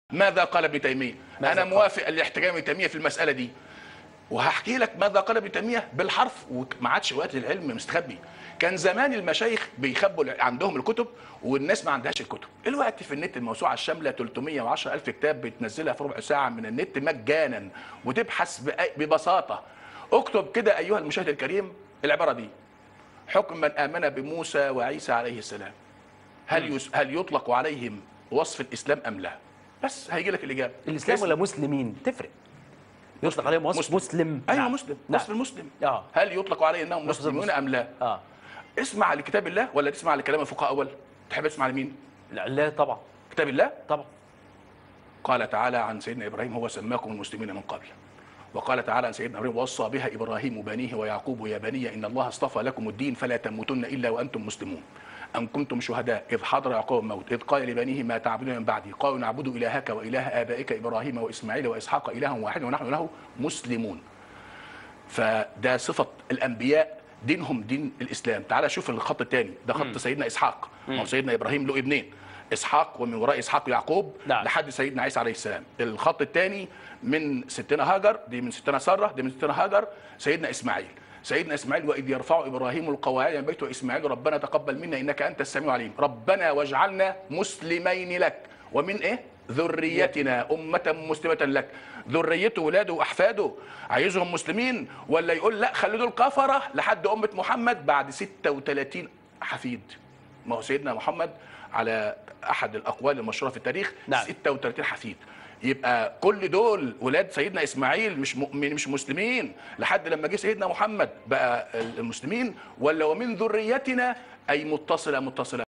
ماذا قال ابن تيميه ماذا انا قال؟ موافق الاحتجاج ابن تيميه في المساله دي وهحكي لك ماذا قال ابن تيميه بالحرف وما عادش وقت للعلم مستخبي كان زمان المشايخ بيخبوا ال- عندهم الكتب والناس ما عندهاش الكتب الوقت في النت الموسوعه الشامله 310 الف كتاب بتنزلها في ربع ساعه من النت مجانا وتبحث بأي- ببساطه اكتب كده ايها المشاهد الكريم العباره دي حكم من امن بموسى وعيسى عليه السلام هل يس... هل يطلق عليهم وصف الاسلام ام لا بس هيجي لك الاجابه الاسلام اسم- ولا مسلمين تفرق يطلق عليهم وصف مسلم. مسلم ايوه نعم. مسلم نعم. وصف المسلم اه هل يطلق عليه انهم وصف مسلمون المسلم. ام لا اه اسمع لكتاب الله ولا تسمع لكلام الفقهاء اول تحب تسمع لمين لا, لا طبعا كتاب الله طبعا قال تعالى عن سيدنا ابراهيم هو سماكم المسلمين من قبل وقال تعالى عن سيدنا ابراهيم وصى بها ابراهيم بنيه ويعقوب يا بني ان الله اصطفى لكم الدين فلا تموتن الا وانتم مسلمون أم كنتم شهداء إذ حضر يعقوب الموت إذ قال لبنيه ما تعبدون من بعدي قالوا نعبد إلهك وإله آبائك إبراهيم وإسماعيل وإسحاق إلها واحدا ونحن له مسلمون فده صفة الأنبياء دينهم دين الإسلام تعال شوف الخط الثاني ده خط سيدنا إسحاق ما هو سيدنا إبراهيم له ابنين إسحاق ومن وراء إسحاق يعقوب نعم. لحد سيدنا عيسى عليه السلام الخط الثاني من ستنا هاجر دي من ستنا سارة دي من ستنا هاجر سيدنا إسماعيل سيدنا إسماعيل وإذ يرفع إبراهيم القواعد من بيت وإسماعيل ربنا تقبل منا إنك أنت السميع العليم ربنا واجعلنا مسلمين لك ومن إيه ذريتنا أمة مسلمة لك ذريته ولاده وأحفاده عايزهم مسلمين ولا يقول لا خلي دول كفرة لحد أمة محمد بعد 36 حفيد ما هو سيدنا محمد على أحد الأقوال المشهورة في التاريخ نعم. 36 حفيد يبقى كل دول ولاد سيدنا اسماعيل مش مؤمن مش مسلمين لحد لما جه سيدنا محمد بقى المسلمين ولا ومن ذريتنا اي متصله متصله